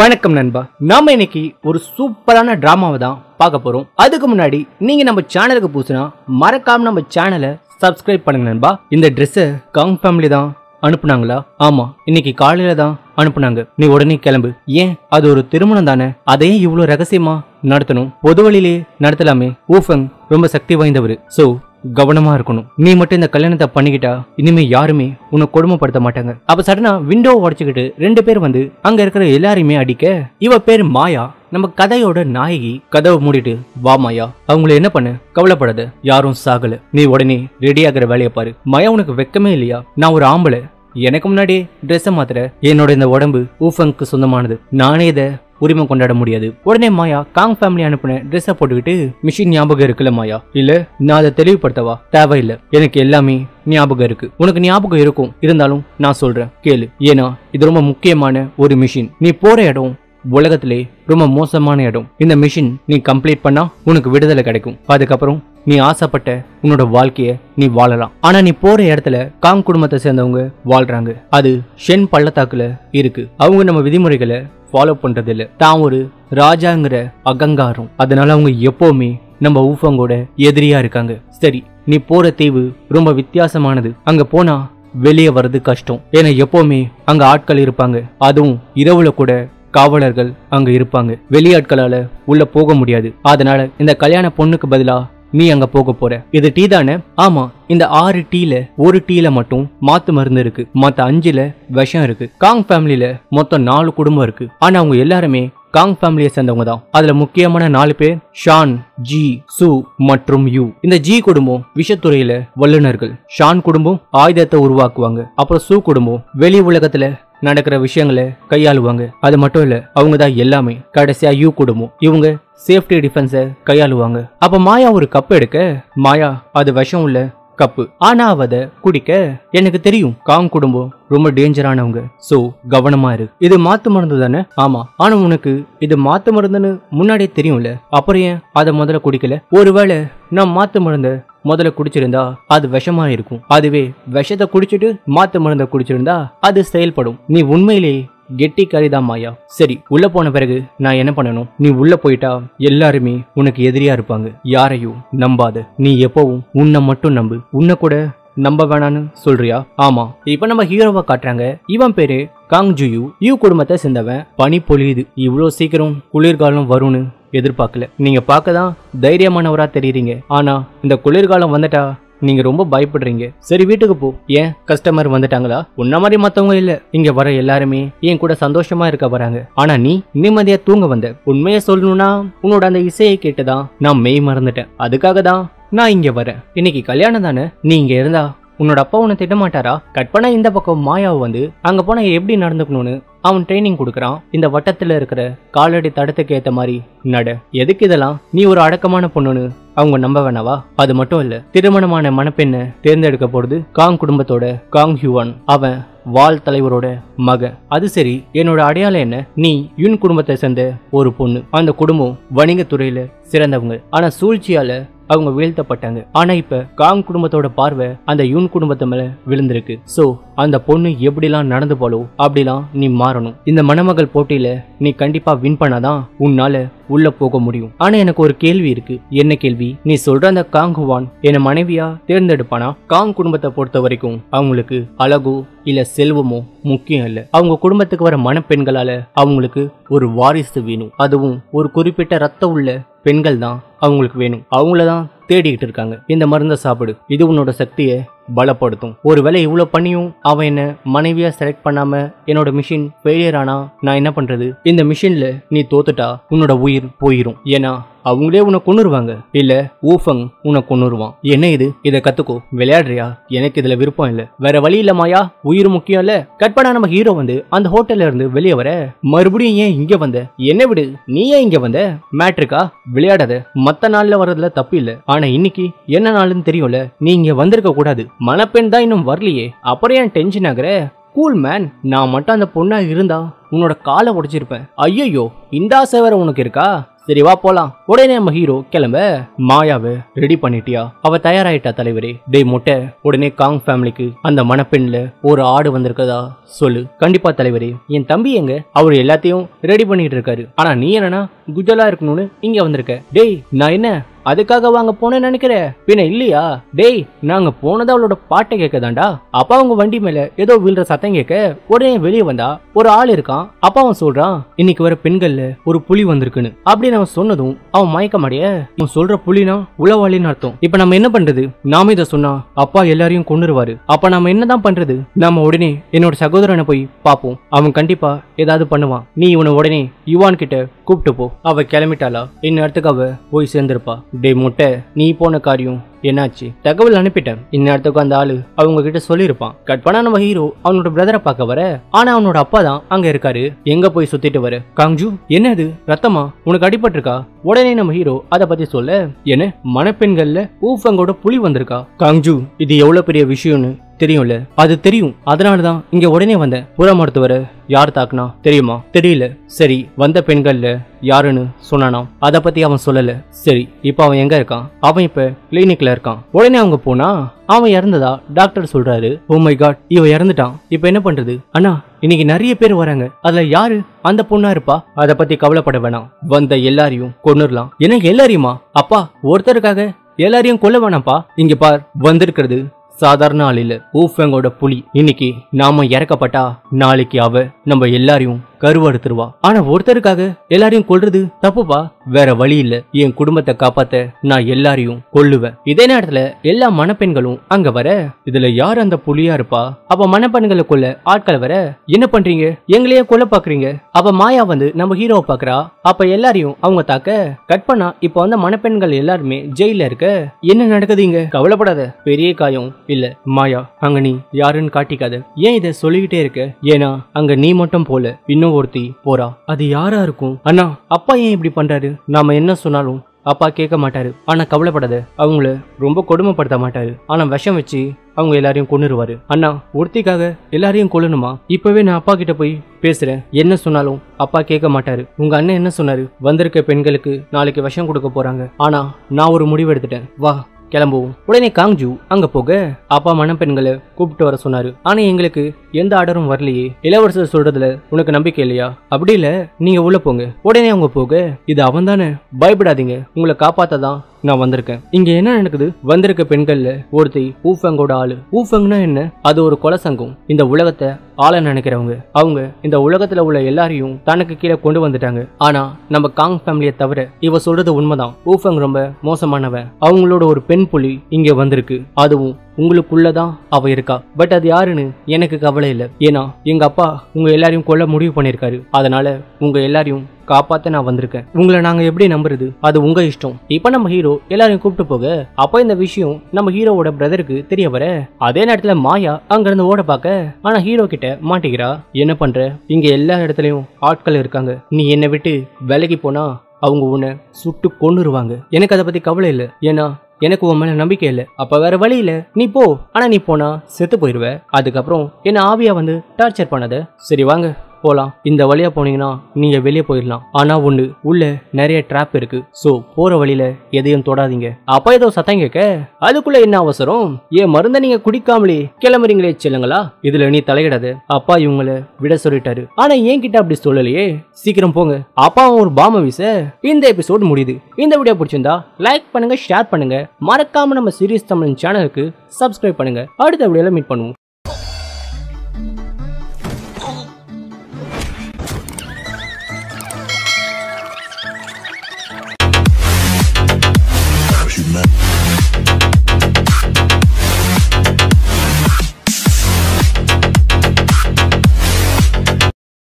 வணக்கம் நண்பா நாம இன்னைக்கு ஒரு சூப்பரான டிராமாவை தான் பார்க்க போறோம் அதுக்கு முன்னாடி நீங்க நம்ம சேனலுக்கு புதுசுனா மறக்காம நம்ம சேனலை சப்ஸ்கிரைப் பண்ணுங்க நண்பா இந்த ட்ரெஸ்ஸை காங் ஃபேமிலி தான் அனுப்புனாங்களா ஆமா இன்னைக்கு காலையில தான் அனுப்புனாங்க நீ உடனே கிளம்பு ஏன் அது ஒரு திருமணம் தானே அதையும் இவ்வளவு ரகசியமா நடத்தணும் பொது வழியிலே நடத்தலாமே ஊஃபங் ரொம்ப சக்தி வாய்ந்தவர் சோ கவனமா இருக்கணும் நீ மட்டும் இந்த கல்யாணத்தை பண்ணிக்கிட்டா இனிமே யாருமே உன்னை கொடுமைப்படுத்த மாட்டாங்க அப்ப சடனா விண்டோ உடைச்சுக்கிட்டு ரெண்டு பேர் வந்து அங்க இருக்கிற எல்லாரையுமே அடிக்க இவ பேர் மாயா நம்ம கதையோட நாயகி கதவை மூடிட்டு வா மாயா அவங்கள என்ன பண்ணு கவலைப்படாத யாரும் சாகல நீ உடனே ரெடி ஆகிற வேலையை பாரு மாயா உனக்கு வெக்கமே இல்லையா நான் ஒரு ஆம்பளை எனக்கு முன்னாடி ட்ரெஸ்ஸை மாத்திர என்னோட இந்த உடம்பு ஊஃபங்க்கு சொந்தமானது நானே இதை உரிமை கொண்டாட முடியாது உடனே மாயா காங் ஃபேமிலி அனுப்பின ட்ரெஸ்ஸை போட்டுக்கிட்டு மிஷின் ஞாபகம் இருக்குல்ல மாயா இல்ல நான் அதை தெளிவுபடுத்தவா தேவையில்லை எனக்கு எல்லாமே ஞாபகம் இருக்கு உனக்கு ஞாபகம் இருக்கும் இருந்தாலும் நான் சொல்றேன் கேளு ஏன்னா இது ரொம்ப முக்கியமான ஒரு மிஷின் நீ போற இடம் உலகத்திலே ரொம்ப மோசமான இடம் இந்த மிஷின் நீ கம்ப்ளீட் பண்ணா உனக்கு விடுதலை கிடைக்கும் அதுக்கப்புறம் நீ ஆசைப்பட்ட உன்னோட வாழ்க்கைய நீ வாழலாம் ஆனா நீ போற இடத்துல காங் குடும்பத்தை சேர்ந்தவங்க வாழ்றாங்க அது ஷென் பள்ளத்தாக்குல இருக்கு அவங்க நம்ம விதிமுறைகளை ஃபாலோ பண்றது இல்ல தான் ஒரு ராஜாங்கிற அகங்காரம் அதனால அவங்க எப்பவுமே நம்ம ஊஃபங்கோட எதிரியா இருக்காங்க சரி நீ போற தீவு ரொம்ப வித்தியாசமானது அங்க போனா வெளியே வர்றது கஷ்டம் ஏன்னா எப்பவுமே அங்க ஆட்கள் இருப்பாங்க அதுவும் இரவுல கூட காவலர்கள் அங்க இருப்பாங்க வெளியாட்களால உள்ள போக முடியாது அதனால இந்த கல்யாண பொண்ணுக்கு பதிலா நீ அங்க போக போற இது டீ தானே ஆமா இந்த ஆறு டீல ஒரு டீல மட்டும் மாத்து மருந்து இருக்கு மத்த அஞ்சுல விஷம் இருக்கு காங் ஃபேமிலில மொத்தம் நாலு குடும்பம் இருக்கு ஆனா அவங்க எல்லாருமே காங் ஃபேமிலியை சேர்ந்தவங்க தான் அதுல முக்கியமான நாலு பேர் ஷான் ஜி சு மற்றும் யூ இந்த ஜி குடும்பம் விஷத்துறையில வல்லுநர்கள் ஷான் குடும்பம் ஆயுதத்தை உருவாக்குவாங்க அப்புறம் சு குடும்பம் வெளி உலகத்துல நடக்கிற விஷயங்களை கையாளுவாங்க அது மட்டும் இல்ல அவங்க தான் எல்லாமே கடைசியா யூ குடும்பம் இவங்க சேஃப்டி டிஃபென்ஸை கையாளுவாங்க அப்ப மாயா ஒரு கப் எடுக்க மாயா அது விஷம் உள்ள கப்பு ஆனா அவ அத குடிக்க எனக்கு தெரியும் காங் குடும்பம் ரொம்ப டேஞ்சரானவங்க சோ கவனமா இரு இது மாத்து மருந்து தானே ஆமா ஆனா உனக்கு இது மாத்து மருந்துன்னு முன்னாடியே தெரியும்ல அப்புறம் ஏன் அதை முதல்ல குடிக்கல ஒருவேளை நான் மாத்து மருந்த முதல்ல குடிச்சிருந்தா அது விஷமா இருக்கும் அதுவே விஷத்தை குடிச்சிட்டு மாத்து மருந்த குடிச்சிருந்தா அது செயல்படும் நீ உண்மையிலே கெட்டி கரிதான் மாயா சரி உள்ள போன பிறகு நான் என்ன பண்ணணும் நீ உள்ள போயிட்டா எல்லாருமே உனக்கு எதிரியா இருப்பாங்க யாரையும் நம்பாத நீ எப்பவும் உன்னை மட்டும் நம்பு உன்னை கூட நம்ப வேணான்னு சொல்றியா ஆமா இப்ப நம்ம ஹீரோவை காட்டுறாங்க இவன் பேரு காங் ஜுயு யூ குடும்பத்தை சேர்ந்தவன் பனி பொழியுது இவ்வளோ சீக்கிரம் குளிர்காலம் வரும்னு எதிர்பார்க்கல நீங்க பார்க்க தான் தைரியமானவரா தெரியுறீங்க ஆனா இந்த குளிர்காலம் வந்துட்டா நீங்க ரொம்ப பயப்படுறீங்க சரி வீட்டுக்கு போ ஏன் கஸ்டமர் வந்துட்டாங்களா உன்ன மாதிரி மத்தவங்க இல்ல இங்க வர எல்லாருமே என் கூட சந்தோஷமா இருக்க வராங்க ஆனா நீ நிம்மதியா தூங்க வந்த உண்மையை சொல்லணும்னா உன்னோட அந்த இசையை கேட்டுதான் நான் மெய் மறந்துட்டேன் அதுக்காக தான் நான் இங்க வரேன் இன்னைக்கு கல்யாணம் தானே நீ இங்க இருந்தா உன்னோட அப்பா உன்னை திட்ட மாட்டாரா கட் பண்ணா இந்த பக்கம் மாயாவை வந்து அங்க போனா எப்படி நடந்துக்கணும்னு அவன் ட்ரைனிங் கொடுக்கறான் இந்த வட்டத்துல இருக்கிற காலடி தடத்துக்கு ஏத்த மாதிரி நட எதுக்கு இதெல்லாம் நீ ஒரு அடக்கமான பொண்ணுன்னு அவங்க நம்ப வேணாவா அது மட்டும் இல்ல திருமணமான மணப்பெண்ணை தேர்ந்தெடுக்க போறது காங் குடும்பத்தோட காங் ஹியூவான் அவன் வால் தலைவரோட மகன் அது சரி என்னோட அடையாளம் என்ன நீ யுன் குடும்பத்தை சேர்ந்த ஒரு பொண்ணு அந்த குடும்பம் வணிகத்துறையில சிறந்தவங்க ஆனா சூழ்ச்சியால அவங்க வீழ்த்தப்பட்டாங்க ஆனா இப்ப காங் குடும்பத்தோட பார்வை அந்த யூன் குடும்பத்து மேல விழுந்திருக்கு சோ அந்த பொண்ணு எப்படிலாம் நடந்து போலோ அப்படிலாம் நீ மாறணும் இந்த மணமகள் போட்டியில நீ கண்டிப்பா வின் பண்ணாதான் உன்னால உள்ள போக முடியும் ஆனா எனக்கு ஒரு கேள்வி இருக்கு என்ன கேள்வி நீ சொல்ற அந்த காங் ஹுவான் என்ன மனைவியா தேர்ந்தெடுப்பானா காங் குடும்பத்தை பொறுத்த வரைக்கும் அவங்களுக்கு அழகோ இல்ல செல்வமோ முக்கியம் இல்ல அவங்க குடும்பத்துக்கு வர மணப்பெண்களால அவங்களுக்கு ஒரு வாரிசு வேணும் அதுவும் ஒரு குறிப்பிட்ட ரத்த உள்ள பெண்கள் தான் அவங்களுக்கு வேணும் அவங்கள தான் தேடிக்கிட்டு இருக்காங்க இந்த மருந்தை சாப்பிடு இது உன்னோட சக்தியை பலப்படுத்தும் ஒருவேளை இவ்வளோ பண்ணியும் அவன் என்ன மனைவியா செலக்ட் பண்ணாம என்னோட மிஷின் ஃபெயிலியர் ஆனா நான் என்ன பண்றது இந்த மிஷின்ல நீ தோத்துட்டா உன்னோட உயிர் போயிரும் ஏன்னா அவங்களே உன்னை கொன்னுருவாங்க இல்ல ஊஃபங் உன்னை கொன்னுருவான் என்ன இது இதை கத்துக்கோ விளையாடுறியா எனக்கு இதுல விருப்பம் இல்ல வேற வழி இல்ல மாயா உயிர் முக்கியம் இல்ல கட் பண்ணா நம்ம ஹீரோ வந்து அந்த ஹோட்டல்ல இருந்து வெளியே வர மறுபடியும் ஏன் இங்க வந்த என்ன விடு நீ ஏன் இங்க வந்த மேட்ருக்கா விளையாடாத மத்த நாள்ல வர்றதுல தப்பு இல்ல ஆனா இன்னைக்கு என்ன நாள்னு தெரியும்ல நீ இங்க வந்திருக்க கூடாது மணப்பெண் தான் இன்னும் வரலையே அப்புறம் ஏன் டென்ஷன் ஆகுற கூல் மேன் நான் மட்டும் அந்த பொண்ணா இருந்தா உன்னோட காலை உடைச்சிருப்பேன் ஐயோ இந்த ஆசை வேற உனக்கு இருக்கா சரி வா போலாம் உடனே நம்ம ஹீரோ கிளம்ப மாயாவை ரெடி பண்ணிட்டியா அவ தயாராயிட்டா தலைவரே டேய் முட்டை உடனே காங் ஃபேமிலிக்கு அந்த மணப்பெண்ல ஒரு ஆடு வந்திருக்கதா சொல்லு கண்டிப்பா தலைவரே என் தம்பி எங்க அவர் எல்லாத்தையும் ரெடி பண்ணிட்டு இருக்காரு ஆனா நீ என்னன்னா குஜலா இருக்கணும்னு இங்க வந்திருக்க டேய் நான் என்ன அதுக்காக வாங்க போனேன்னு நினைக்கிற பின்ன இல்லையா டேய் நாங்க போனது அவளோட பாட்டை கேட்கதாண்டா அப்பா அவங்க வண்டி மேல ஏதோ விழுற சத்தம் கேட்க உடனே வெளியே வந்தா ஒரு ஆள் இருக்கான் அப்பா அவன் சொல்றான் இன்னைக்கு வர பெண்கள்ல ஒரு புலி வந்திருக்குன்னு அப்படின்னு அவன் சொன்னதும் அவன் மயக்க மாடிய அவன் சொல்ற புலினா உளவாளின்னு அர்த்தம் இப்ப நம்ம என்ன பண்றது நாம இதை சொன்னா அப்பா எல்லாரையும் கொண்டுருவாரு அப்ப நாம என்னதான் பண்றது நாம உடனே என்னோட சகோதரனை போய் பாப்போம் அவன் கண்டிப்பா ஏதாவது பண்ணுவான் நீ இவனை உடனே யுவான் கிட்ட கூப்பிட்டு போ அவ கிளம்பிட்டாளா இந்நேரத்துக்கு அவ போய் சேர்ந்திருப்பா டே முட்டை நீ போன காரியம் என்னாச்சு தகவல் அனுப்பிட்டேன் இந்நேரத்துக்கு அந்த ஆளு அவங்க கிட்ட சொல்லியிருப்பான் கட் பண்ணா நம்ம ஹீரோ அவனோட பிரதரை பார்க்க வர ஆனா அவனோட அப்பா தான் அங்க இருக்காரு எங்க போய் சுத்திட்டு வர காங்ஜு என்னது ரத்தமா உனக்கு அடிபட்டிருக்கா உடனே நம்ம ஹீரோ அதை பத்தி சொல்ல என்ன மணப்பெண்கள்ல ஊஃபங்கோட புலி வந்திருக்கா காங்ஜு இது எவ்வளவு பெரிய விஷயம்னு தெரியும்ல அது தெரியும் அதனாலதான் இங்க உடனே வந்தேன் புற மருத்துவரை யார் தாக்குனா தெரியுமா தெரியல சரி வந்த பெண்கள்ல யாருன்னு சொன்னானாம் அத பத்தி அவன் சொல்லல சரி இப்ப அவன் எங்க இருக்கான் அவன் இப்ப கிளினிக்ல இருக்கான் உடனே அவங்க போனா அவன் இறந்ததா டாக்டர் சொல்றாரு ஓ மை காட் இவ இறந்துட்டான் இப்ப என்ன பண்றது அண்ணா இன்னைக்கு நிறைய பேர் வராங்க அதுல யாரு அந்த பொண்ணா இருப்பா அத பத்தி கவலைப்பட வேணாம் வந்த எல்லாரையும் கொன்னுடலாம் என்ன எல்லாரையுமா அப்பா ஒருத்தருக்காக எல்லாரையும் கொல்ல வேணாம்ப்பா இங்க பார் வந்திருக்கிறது சாதாரண ஆள் இல்ல ஊஃபங்கோட புலி இன்னைக்கு நாம இறக்கப்பட்டா நாளைக்கு அவ நம்ம எல்லாரையும் கருவறுத்துருவா ஆனா ஒருத்தருக்காக எல்லாரையும் கொல்றது தப்புப்பா வேற வழி இல்ல என் குடும்பத்தை காப்பாத்த நான் எல்லாரையும் கொல்லுவேன் இதே நேரத்துல எல்லா மணப்பெண்களும் அங்க வர இதுல யார் அந்த புலியா இருப்பா அப்ப மணப்பெண்களை கொல்ல ஆட்கள் வர என்ன பண்றீங்க எங்களையே கொல்ல பாக்குறீங்க அப்ப மாயா வந்து நம்ம ஹீரோவை பாக்குறா அப்ப எல்லாரையும் அவங்க தாக்க கட் பண்ணா இப்ப வந்த மணப்பெண்கள் எல்லாருமே ஜெயில இருக்க என்ன நடக்குது இங்க கவலைப்படாத பெரிய காயம் இல்ல மாயா அங்க நீ யாருன்னு காட்டிக்காத ஏன் இத சொல்லிக்கிட்டே இருக்க ஏன்னா அங்க நீ மட்டும் போல இன்னும் ஒருத்தி போறா அது யாரா இருக்கும் அண்ணா அப்பா ஏன் இப்படி பண்றாரு நாம என்ன சொன்னாலும் அப்பா கேட்க மாட்டாரு ஆனா கவலைப்படாத அவங்கள ரொம்ப கொடுமைப்படுத்த மாட்டாரு ஆனா விஷம் வச்சு அவங்க எல்லாரையும் கொன்னுருவாரு அண்ணா ஒருத்திக்காக எல்லாரையும் கொல்லணுமா இப்பவே நான் அப்பா கிட்ட போய் பேசுறேன் என்ன சொன்னாலும் அப்பா கேட்க மாட்டாரு உங்க அண்ணன் என்ன சொன்னாரு வந்திருக்க பெண்களுக்கு நாளைக்கு விஷம் கொடுக்க போறாங்க ஆனா நான் ஒரு முடிவு எடுத்துட்டேன் வா கிளம்புவோம் உடனே காங்ஜு அங்க போக அப்பா மணப்பெண்களை கூப்பிட்டு வர சொன்னாரு ஆனா எங்களுக்கு எந்த ஆர்டரும் வரலையே இளவரசர் சொல்றதுல உனக்கு நம்பிக்கை இல்லையா அப்படி இல்ல நீங்க உள்ள போங்க உடனே அவங்க போக இது அவன் தானே பயப்படாதீங்க உங்களை காப்பாத்ததான் நான் வந்திருக்கேன் இங்க என்ன நடக்குது வந்திருக்க பெண்கள்ல ஒருத்தி ஊஃபங்கோட ஆளு ஊஃபங்னா என்ன அது ஒரு கொலை சங்கம் இந்த உலகத்தை ஆள நினைக்கிறவங்க அவங்க இந்த உலகத்துல உள்ள எல்லாரையும் தனக்கு கீழே கொண்டு வந்துட்டாங்க ஆனா நம்ம காங் ஃபேமிலியை தவிர இவ சொல்றது உண்மைதான் ஊஃபங் ரொம்ப மோசமானவன் அவங்களோட ஒரு பெண் புலி இங்க வந்திருக்கு அதுவும் உங்களுக்குள்ளதான் அவ இருக்கா பட் அது யாருன்னு எனக்கு கவலை இல்லை ஏன்னா எங்க அப்பா உங்க எல்லாரையும் கொல்ல முடிவு பண்ணிருக்காரு அதனால உங்க எல்லாரையும் காப்பாத்த நான் வந்திருக்கேன் உங்களை நாங்க எப்படி நம்புறது அது உங்க இஷ்டம் இப்ப நம்ம ஹீரோ எல்லாரையும் கூப்பிட்டு போக அப்ப இந்த விஷயம் நம்ம ஹீரோவோட பிரதருக்கு தெரிய வர அதே நேரத்துல மாயா அங்க இருந்து ஓட பார்க்க ஆனா ஹீரோ கிட்ட மாட்டிக்கிறா என்ன பண்ற இங்க எல்லா இடத்துலயும் ஆட்கள் இருக்காங்க நீ என்னை விட்டு விலகி போனா அவங்க உன்னை சுட்டு கொன்னுருவாங்க எனக்கு அதை பத்தி கவலை இல்லை ஏன்னா எனக்கு உன் மேல நம்பிக்கை இல்லை அப்ப வேற வழி இல்ல நீ போ ஆனா நீ போனா செத்து போயிருவ அதுக்கப்புறம் என்ன ஆவியா வந்து டார்ச்சர் பண்ணாத சரி வாங்க போலாம் இந்த வழியா போனீங்கன்னா நீங்க வெளியே போயிடலாம் ஆனா ஒண்ணு உள்ள நிறைய ட்ராப் இருக்கு சோ போற வழியில எதையும் தொடாதீங்க அப்ப ஏதோ சத்தம் கேட்க அதுக்குள்ள என்ன அவசரம் ஏன் மருந்த நீங்க குடிக்காமலே கிளம்புறீங்களே செல்லுங்களா இதுல நீ தலையிடாத அப்பா இவங்கள விட சொல்லிட்டாரு ஆனா ஏன் கிட்ட அப்படி சொல்லலையே சீக்கிரம் போங்க அப்பா அவன் ஒரு பாம வீச இந்த எபிசோட் முடியுது இந்த வீடியோ பிடிச்சிருந்தா லைக் பண்ணுங்க ஷேர் பண்ணுங்க மறக்காம நம்ம சீரியஸ் தமிழ் சேனலுக்கு சப்ஸ்கிரைப் பண்ணுங்க அடுத்த வீடியோல மீட் பண்ணுவோம் Cause you met